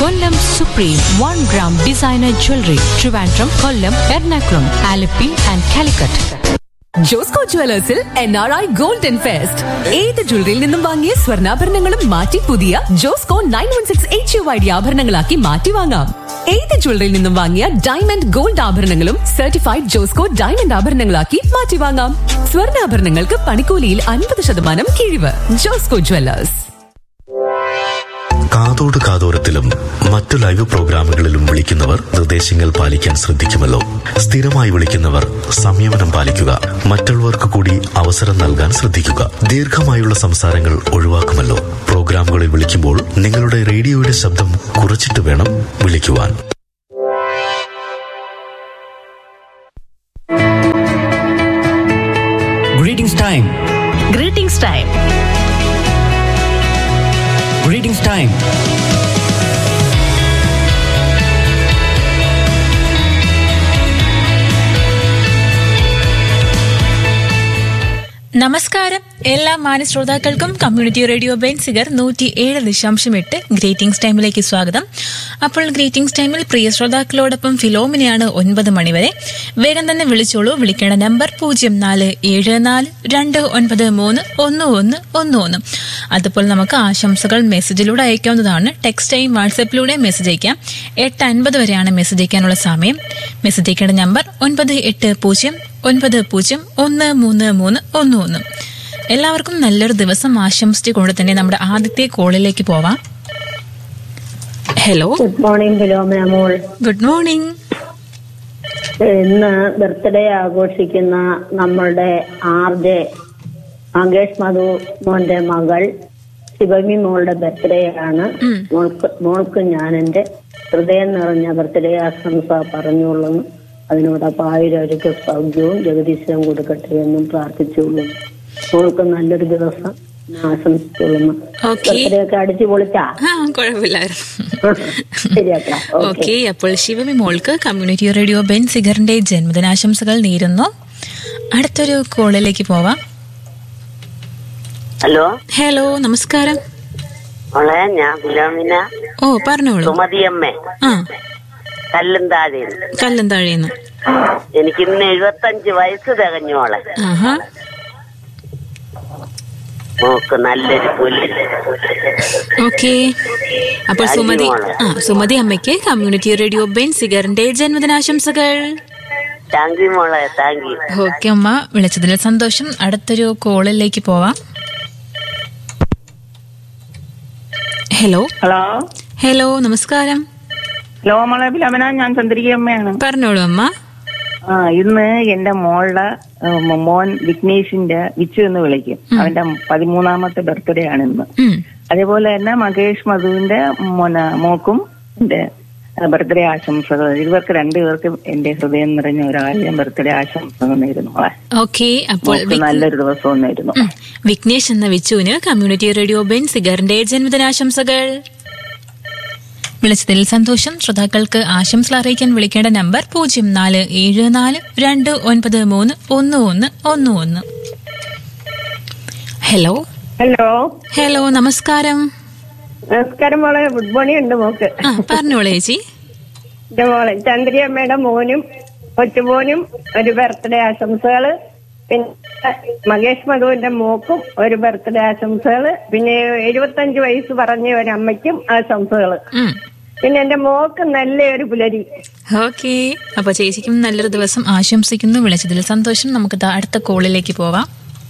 Kollam supreme one gram designer jewellery Trivandrum Kollam Ernakulam Alleppey and Calicut Josco ജുവലേഴ്സിൽ N R I golden fest ഏത് ജ്വല്ലറിയിൽ നിന്നും വാങ്ങിയ സ്വർണ്ണാഭരണങ്ങളും മാറ്റി പുതിയ Josco nine one six H U I D ആഭരണങ്ങളാക്കി മാറ്റി വാങ്ങാം ഏത് ജ്വല്ലറിയിൽ നിന്നും വാങ്ങിയ ഡയമണ്ട് ഗോൾഡ് ആഭരണങ്ങളും സർട്ടിഫൈഡ് ജോസ്കോ ഡയമണ്ട് ആഭരണങ്ങളാക്കി മാറ്റി വാങ്ങാം സ്വർണ്ണാഭരണങ്ങൾക്ക് പണിക്കൂലിയിൽ അൻപത് ശതമാനം കിഴിവ് ജോസ്കോ ജുവലേഴ്സ് കാതോട് കാതോരത്തിലും മറ്റു ലൈവ് പ്രോഗ്രാമുകളിലും വിളിക്കുന്നവർ നിർദ്ദേശങ്ങൾ പാലിക്കാൻ ശ്രദ്ധിക്കുമല്ലോ സ്ഥിരമായി വിളിക്കുന്നവർ സംയമനം പാലിക്കുക മറ്റുള്ളവർക്ക് കൂടി അവസരം നൽകാൻ ശ്രദ്ധിക്കുക ദീർഘമായുള്ള സംസാരങ്ങൾ ഒഴിവാക്കുമല്ലോ പ്രോഗ്രാമുകളിൽ വിളിക്കുമ്പോൾ നിങ്ങളുടെ റേഡിയോയുടെ ശബ്ദം കുറച്ചിട്ട് വേണം വിളിക്കുവാൻ Greetings time. Greetings time. Greetings time. നമസ്കാരം എല്ലാ മാന്യ ശ്രോതാക്കൾക്കും കമ്മ്യൂണിറ്റി റേഡിയോ ബെൻസിഗർ നൂറ്റി ഏഴ് ദശാംശം എട്ട് ഗ്രീറ്റിംഗ്സ് ടൈമിലേക്ക് സ്വാഗതം അപ്പോൾ ഗ്രീറ്റിംഗ്സ് ടൈമിൽ പ്രിയ ശ്രോതാക്കളോടൊപ്പം ഫിലോമിനയാണ് ഒൻപത് മണിവരെ വേഗം തന്നെ വിളിച്ചോളൂ വിളിക്കേണ്ട നമ്പർ പൂജ്യം നാല് ഏഴ് നാല് രണ്ട് ഒൻപത് മൂന്ന് ഒന്ന് ഒന്ന് ഒന്ന് ഒന്ന് അതുപോലെ നമുക്ക് ആശംസകൾ മെസ്സേജിലൂടെ അയക്കാവുന്നതാണ് ടെക്സ്റ്റ് ടൈം വാട്സാപ്പിലൂടെ മെസ്സേജ് അയക്കാം എട്ട് അൻപത് വരെയാണ് മെസ്സേജ് അയക്കാനുള്ള സമയം മെസ്സേജ് അയക്കേണ്ട നമ്പർ ഒൻപത് എട്ട് പൂജ്യം ഒൻപത് പൂജ്യം ഒന്ന് മൂന്ന് മൂന്ന് ഒന്ന് ഒന്ന് എല്ലാവർക്കും നല്ലൊരു ദിവസം ആശംസിച്ചുകൊണ്ട് തന്നെ നമ്മുടെ ആദ്യത്തെ കോളിലേക്ക് പോവാം ഹലോ ഗുഡ് മോർണിംഗ് ഫിലോമിന മോൾ ഗുഡ് മോർണിംഗ് ഇന്ന് ബർത്ത്ഡേ ആഘോഷിക്കുന്ന നമ്മളുടെ ആർ ജെ മങ്കേഷ് മധു മോന്റെ മകൾ ശിവമി മോളുടെ ബർത്ത്ഡേ ആണ് മോൾക്ക് മോൾക്ക് ഞാൻ എന്റെ ഹൃദയം നിറഞ്ഞ ബർത്ത്ഡേ ആശംസ പറഞ്ഞുകൊള്ളുന്നു അതിനോടൊപ്പം ആയിരം സൗഖ്യവും ജഗദീശ്വരം കൊടുക്കട്ടെ എന്നും പ്രാർത്ഥിച്ചുകൊള്ളുന്നു മോൾക്ക് നല്ലൊരു ദിവസം ആശംസിച്ചുകൊള്ളുന്നു Okay. ബർത്ത്ഡേ ഒക്കെ അടിച്ചു പൊളിച്ചാ ആ കുഴപ്പമില്ലായിരുന്നു ശരിയാക്കാം ഓക്കെ അപ്പോൾ ശിവമി മോൾക്ക് കമ്മ്യൂണിറ്റി റേഡിയോ ബെൻ സിഗറിന്റെ ജന്മദിനാശംസകൾ നേരുന്നു അടുത്തൊരു കോളിലേക്ക് പോവാം ഹലോ ഹലോ നമസ്കാരം മോളെ ഞാൻ ഫിലോമിന ഓ പറഞ്ഞോളൂ സുമതിയമ്മ ആ കല്ലും താഴെ കല്ലം താഴേന്ന് എനിക്ക് ഇന്ന് എഴുപത്തഞ്ച് വയസ്സ് തികഞ്ഞു മോളെ ആഹാ മോക്ക് നല്ലൊരു പുല്ല് ഓക്കെ അപ്പോൾ Thank you, സുമതി മോളെ. ആ സുമതി അമ്മയ്ക്ക് കമ്മ്യൂണിറ്റി റേഡിയോ ബെൻ സിഗറിന്റെ ജന്മദിനാശംസകൾ താങ്ക് യു മോളെ താങ്ക് യു ഓക്കെ അമ്മ വിളിച്ചതിൽ സന്തോഷം അടുത്തൊരു കോളിലേക്ക് പോവാം ഹലോ ഹലോ ഹലോ നമസ്കാരം ഹലോ മോളെ ഫിലോമിന ഞാൻ ചന്ദ്രികയമ്മയാണ് പറഞ്ഞോളൂ അമ്മ ആ ഇന്ന് എന്റെ മോളുടെ ഉം, മോൻ വിഘ്നേഷിന്റെ വിച്ചു എന്ന് വിളിക്കും അവന്റെ പതിമൂന്നാമത്തെ ബർത്ത്ഡേ ആണ് ഇന്ന് ഉം. അതേപോലെ തന്നെ മകേഷ് മധുവിന്റെ മോന മോക്കും എന്റെ ബർത്ത്ഡേ ആശംസകൾ ഇവർക്ക് രണ്ടുപേർക്കും എന്റെ ഹൃദയം നിറഞ്ഞ ഒരായിരം ബർത്ത്ഡേ ആശംസകൾ നേരുന്നു മോളെ ഓക്കെ അപ്പോൾ മോൾക്ക് വിഘ്- നല്ലൊരു ദിവസവും നേരുന്നു ഉം. വിഘ്നേഷ് എന്ന വിച്ചുവിന് കമ്മ്യൂണിറ്റി റേഡിയോ ബെൻ സിഗറിന്റെ ജന്മദിനാശംസകൾ വിളിച്ചതിൽ സന്തോഷം ശ്രോതാക്കൾക്ക് ആശംസകൾ അറിയിക്കാൻ വിളിക്കേണ്ട നമ്പർ പൂജ്യം നാല് ഏഴ് നാല് രണ്ട് ഒൻപത് മൂന്ന് ഒന്ന് ഒന്ന് ഒന്ന് ഒന്ന് ഹലോ ഹലോ ഹലോ നമസ്കാരം നമസ്കാരം മോളെ ഗുഡ് മോർണിംഗ് ഉണ്ട് മോക്ക് ആ പറഞ്ഞോളൂ ചേച്ചി എന്റെ മോളെ ചന്ദ്രിയമ്മയുടെ മോനും കൊച്ചുമോനും ഒരു ബർത്ത്ഡേ ആശംസകള് പിന്നെ മകേഷ് മധുവിന്റെ മോക്കും ഒരു ബർത്ത്ഡേ ആശംസകള് പിന്നെ എഴുപത്തഞ്ച് വയസ്സ് പറഞ്ഞ ഒരമ്മയ്ക്കും ആശംസകള് ഉം. പിന്നെ എന്റെ മോക്ക് നല്ലൊരു പുലരി ഓക്കെ അപ്പൊ ചേച്ചിക്കും നല്ലൊരു ദിവസം ആശംസിക്കുന്നു വിളിച്ചതിൽ സന്തോഷം നമുക്ക് ദാ അടുത്ത കോളിലേക്ക് പോവാം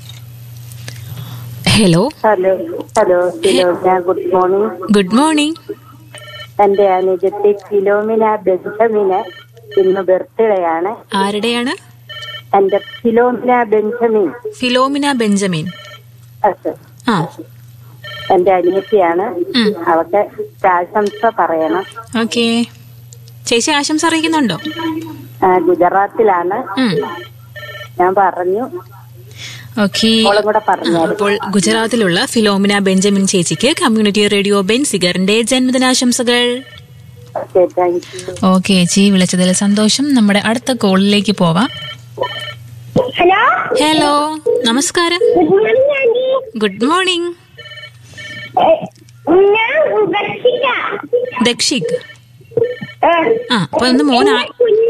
hello hello hello Philomena good morning good morning എന്റെ അനുജത്തി ഫിലോമിന ബെഞ്ചമിന് ഇന്ന് ബർത്ത്ഡേ ആണ് ആരുടെയാണ് എന്റെ ഫിലോമിന ബെഞ്ചമിൻ ഫിലോമിന ബെഞ്ചമിൻ അതെ. ആ എന്റെ അനിയത്തിയാണ് ഉം. അവൾക്ക് ആശംസ പറയണം ഓക്കെ ചേച്ചി ആശംസ അറിയിക്കുന്നുണ്ടോ ആ, ഗുജറാത്തിലാണ് ഉം. ഞാൻ പറഞ്ഞു ഓക്കെ മോളും കൂടെ പറഞ്ഞു അപ്പോൾ ഗുജറാത്തിലുള്ള ഫിലോമിന ബെഞ്ചമിൻ ചേച്ചിക്ക് കമ്മ്യൂണിറ്റി റേഡിയോ ബെൻ സിഗറിന്റെ ജന്മദിനാശംസകൾ ഓക്കെ താങ്ക് യു ഓക്കെ ചേച്ചി വിളിച്ചതിൽ സന്തോഷം നമ്മുടെ അടുത്ത കോളിലേക്ക് പോവാം ഹലോ ഹലോ നമസ്കാരം good morning aunty good morning ഞാൻ വർഷിക്ക ദക്ഷിക് ആ അപ്പൊ ഒന്ന് മോൻ ആ-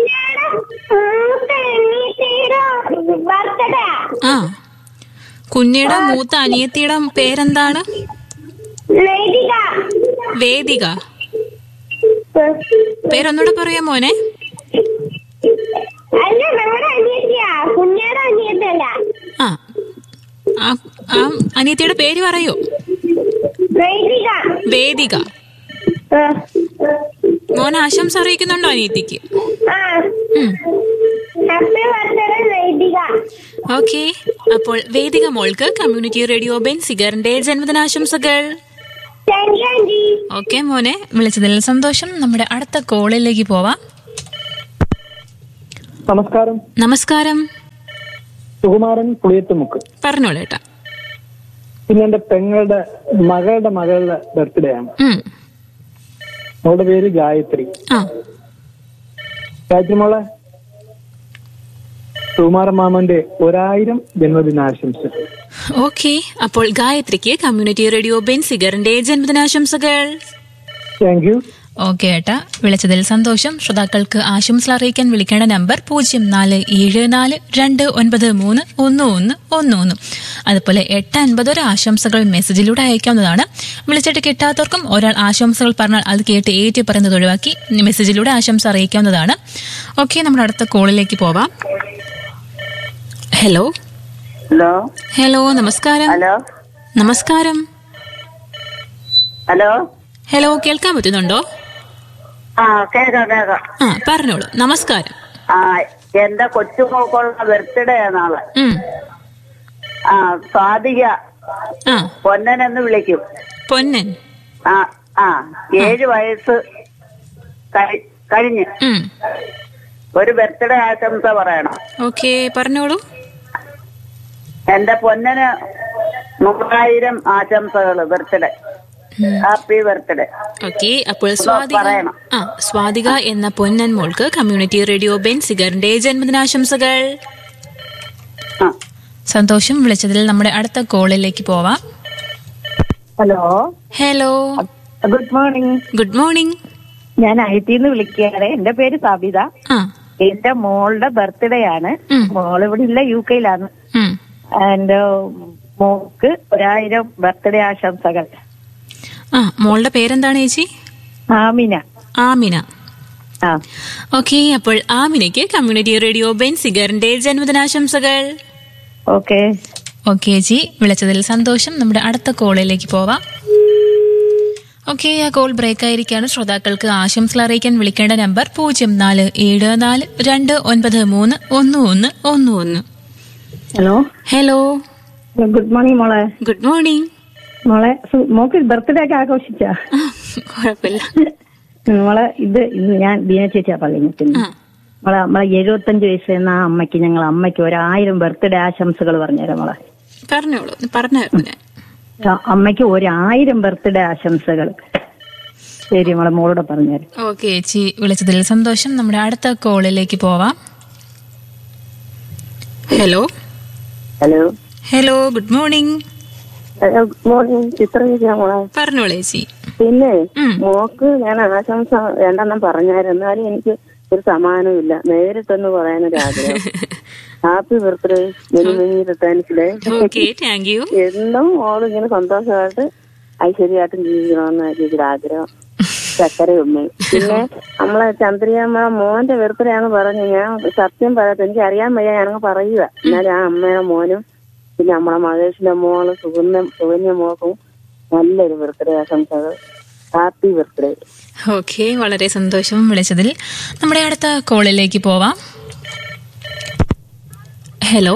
ആ കുഞ്ഞിയുടെ മൂത്ത അനിയത്തിയുടെ പേരെന്താണ് വേദിക പേരൊന്നുകൂടെ പറയാ മോനെ അല്ല നമ്മുടെ അനിയത്തിയാ കുഞ്ഞാടെ അനിയത്തല്ല ആ ആ ആ അനിയത്തിയുടെ പേര് പറയൂ വൈദിക വേദിക മോൻ ആശംസ അറിയിക്കുന്നുണ്ടോ അനിയത്തിക്ക് ആ ഹാപ്പി ബർത്ത്ഡേ വൈദിക ഓക്കെ അപ്പോൾ വേദിക മോൾക്ക് കമ്മ്യൂണിറ്റി റേഡിയോ ബെൻസിഗറിന്റെ ജന്മദിനാശംസകൾ താങ്ക് യു ആന്റി ഓക്കെ മോനെ വിളിച്ചതിൽ സന്തോഷം നമ്മുടെ അടുത്ത കോളിലേക്ക് പോവാം നമസ്കാരം നമസ്കാരം സുകുമാരൻ പുളിയത്തുമുക്ക് പറഞ്ഞോളേട്ടാ പിന്നെ എന്റെ പെങ്ങളുടെ മകളുടെ മകളുടെ ബർത്ത്ഡേ ആണ് ഉം. അവളുടെ പേര് ഗായത്രി ആ ഗായത്രി മോളെ സുകുമാരൻ മാമന്റെ ഒരായിരം ജന്മദിനാശംസ ഓക്കെ അപ്പോൾ ഗായത്രിക്ക് കമ്മ്യൂണിറ്റി റേഡിയോ ബെൻസിഗറിന്റെ ജന്മദിനാശംസകൾ താങ്ക് യു ഓക്കെ ഏട്ടാ വിളിച്ചതിൽ സന്തോഷം ശ്രോതാക്കൾക്ക് ആശംസ അറിയിക്കാൻ വിളിക്കേണ്ട നമ്പർ പൂജ്യം നാല് ഏഴ് നാല് രണ്ട് ഒൻപത് മൂന്ന് ഒന്ന് ഒന്ന് ഒന്ന് ഒന്ന് അതുപോലെ എട്ട് അൻപത് ഒരു ആശംസകൾ മെസ്സേജിലൂടെ അയക്കാവുന്നതാണ് വിളിച്ചിട്ട് കിട്ടാത്തവർക്കും ഒരാൾ ആശംസകൾ പറഞ്ഞാൽ അത് കേട്ട് ഏറ്റി പറയുന്നത് ഒഴിവാക്കി മെസ്സേജിലൂടെ ആശംസ അറിയിക്കാവുന്നതാണ് ഓക്കെ നമ്മുടെ അടുത്ത കോളിലേക്ക് പോവാം ഹലോ ഹലോ ഹലോ നമസ്കാരം ഹലോ നമസ്കാരം ഹലോ ഹലോ കേൾക്കാൻ പറ്റുന്നുണ്ടോ ആ കേക്കാം കേക്കാം ആ പറഞ്ഞോളൂ നമസ്കാരം ആ എന്റെ കൊച്ചുമോക്കുള്ള ബർത്ത്ഡേ നാളെ ഉം. ആ സ്വാതിക ആ പൊന്നൻ എന്ന് വിളിക്കും പൊന്നൻ ആ ആ ഏഴ് വയസ്സ് കഴി- കഴിഞ്ഞ് ഉം. ഒരു ബർത്ത്ഡേ ആശംസ പറയണം ഓക്കെ പറഞ്ഞോളൂ എന്റെ പൊന്നന് നൂറായിരം ആശംസകള് ബർത്ത്ഡേ ഹാപ്പി ബർത്ത്ഡേ ഓക്കെ അപ്പോൾ സ്വാതിക പറയണം. ആ സ്വാതിക എന്ന പൊന്നൻ മോൾക്ക് കമ്മ്യൂണിറ്റി റേഡിയോ ബെൻസിഗറിന്റെ ജന്മദിനാശംസകൾ ആ സന്തോഷം വിളിച്ചതിൽ നമ്മുടെ അടുത്ത കോളിലേക്ക് പോവാം hello hello good morning good morning ഞാൻ ഐ ടിന്ന് വിളിക്കുകയാണ് എന്റെ പേര് സബിത ആ എന്റെ മോളുടെ ബർത്ത്ഡേ ആണ് ഉം. മോൾ ഇവിടെ ഇല്ല യു കെയിലാണ് ഉം. എന്റെ മോൾക്ക് ഒരായിരം ബർത്ത്ഡേ ആശംസകൾ ആ മോളുടെ പേരെന്താണ് ചേച്ചി ആമിന ആമിന ആ ഓക്കെ അപ്പോൾ ആമിനയ്ക്ക് കമ്മ്യൂണിറ്റി റേഡിയോ ബെൻസിഗറിന്റെ ജന്മദിനാശംസകൾ ഓക്കെ ഓക്കെ ചേച്ചി വിളിച്ചതിൽ സന്തോഷം നമ്മുടെ അടുത്ത കോളിലേക്ക് പോവാം ഓക്കെ ആ കോൾ ബ്രേക്ക് ആയിരിക്കാണ് ശ്രോതാക്കൾക്ക് ആശംസകൾ അറിയിക്കാൻ വിളിക്കേണ്ട നമ്പർ പൂജ്യം നാല് ഏഴ് നാല് രണ്ട് ഒൻപത് മൂന്ന് ഒന്ന് ഒന്ന് ഒന്ന് ഒന്ന് ഹലോ ഹലോ ഗുഡ് മോർണിംഗ് മോളെ ഗുഡ് മോർണിംഗ് മോളെ സു- മോക്ക് ബർത്ത്ഡേ ഒക്കെ ആഘോഷിച്ച കുഴപ്പമില്ല മോളെ ഇത് ഇന്ന് ഞാൻ ബീന ചേച്ചിയാ പള്ളിങ്ങത്തിന് ആ മോളെ നമ്മളെ എഴുപത്തഞ്ച് വയസ്സ് എന്ന ആ അമ്മയ്ക്ക് ഞങ്ങൾ അമ്മയ്ക്ക് ഒരായിരം ബർത്ത്ഡേ ആശംസകൾ പറഞ്ഞുതരാം മോളെ പറഞ്ഞോളൂ പറഞ്ഞായിരുന്നു ഞാൻ ആ, അമ്മയ്ക്ക് ഒരായിരം ബർത്ത്ഡേ ആശംസകൾ ശരി മോളെ മോളോട് പറഞ്ഞുതരാം ഓക്കെ ചേച്ചി വിളിച്ചതിൽ സന്തോഷം നമ്മുടെ അടുത്ത കോളിലേക്ക് പോവാം hello hello hello good morning good morning Chitra ചേച്ചിയാ മോളെ പറഞ്ഞോളൂ ചേച്ചി പിന്നെ ഉം. മോക്ക് ഞാൻ ആശംസ രണ്ടെണ്ണം പറഞ്ഞായിരുന്നു എന്നാലും എനിക്ക് ഒരു സമാനമില്ല നേരിട്ടൊന്ന് പറയാനൊരു ആഗ്രഹം ഹാപ്പി ബർത്ത്ഡേ മെനിമെനി റിട്ടേൺസിലെ ഓക്കെ താങ്ക് യു എന്നും മോള് ഇങ്ങനെ സന്തോഷമായിട്ട് ഐശ്വര്യമായിട്ടും ജീവിക്കണമെന്ന് ചേച്ചിയുടെ ആഗ്രഹം ചക്കര ഉമ്മയും പിന്നെ നമ്മളെ ചന്ദ്രിയമ്മ മോന്റെ ബർത്ത്ഡേ ആണെന്ന് പറഞ്ഞു ഞാൻ സത്യം പറയാത്ത എനിക്ക് അറിയാൻ വയ്യ ഞാനങ്ങ് പറയുക എന്നാലും ആ അമ്മയുടെ മോനും പിന്നെ നമ്മളെ മഹേഷിന്റെ മോള് സുഗന്യ സുകന്യ മോക്കും നല്ലൊരു ബർത്ത്ഡേ ആശംസകൾ ഹാപ്പി ബർത്ത്ഡേ ഓക്കെ വളരെ സന്തോഷം വിളിച്ചതിൽ നമ്മുടെ അടുത്ത കോളിലേക്ക് പോവാം ഹലോ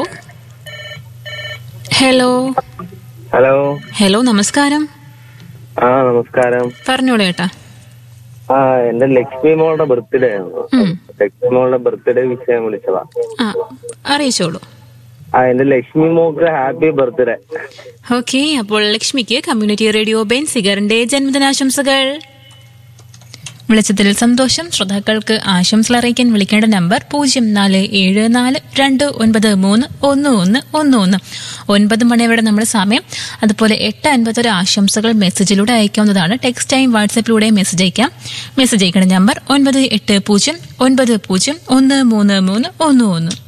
ഹലോ ഹലോ ഹലോ നമസ്കാരം ആ നമസ്കാരം പറഞ്ഞോളൂ ഏട്ടാ ആ എന്റെ ലക്ഷ്മി മോളുടെ ബർത്ത്ഡേ ആണ് ഉം. ലക്ഷ്മി മോളുടെ ബർത്ത്ഡേ വിഷയം വിളിച്ചതാ ആ അറിയിച്ചോളൂ ആ എന്റെ ലക്ഷ്മി മോൾക്ക് ഹാപ്പി ബർത്ത്ഡേ ഓക്കെ അപ്പോൾ ലക്ഷ്മിക്ക് കമ്മ്യൂണിറ്റി റേഡിയോ ബെൻസിഗറിന്റെ ജന്മദിനാശംസകൾ വിളിച്ചതിൽ സന്തോഷം ശ്രോതാക്കൾക്ക് ആശംസകൾ അറിയിക്കാൻ വിളിക്കേണ്ട നമ്പർ പൂജ്യം നാല് ഏഴ് നാല് രണ്ട് ഒൻപത് മൂന്ന് ഒന്ന് ഒന്ന് ഒന്ന് ഒന്ന് ഒൻപത് മണിവരെ നമ്മുടെ സമയം അതുപോലെ എട്ട് അൻപത്തൊരു ആശംസകൾ മെസ്സേജിലൂടെ അയക്കാവുന്നതാണ് ടെക്സ്റ്റ് ടൈം വാട്സപ്പിലൂടെ മെസ്സേജ് അയക്കാം മെസ്സേജ് അയക്കേണ്ട നമ്പർ ഒൻപത് എട്ട് പൂജ്യം ഒൻപത് പൂജ്യം ഒന്ന് മൂന്ന് മൂന്ന് ഒന്ന് ഒന്ന്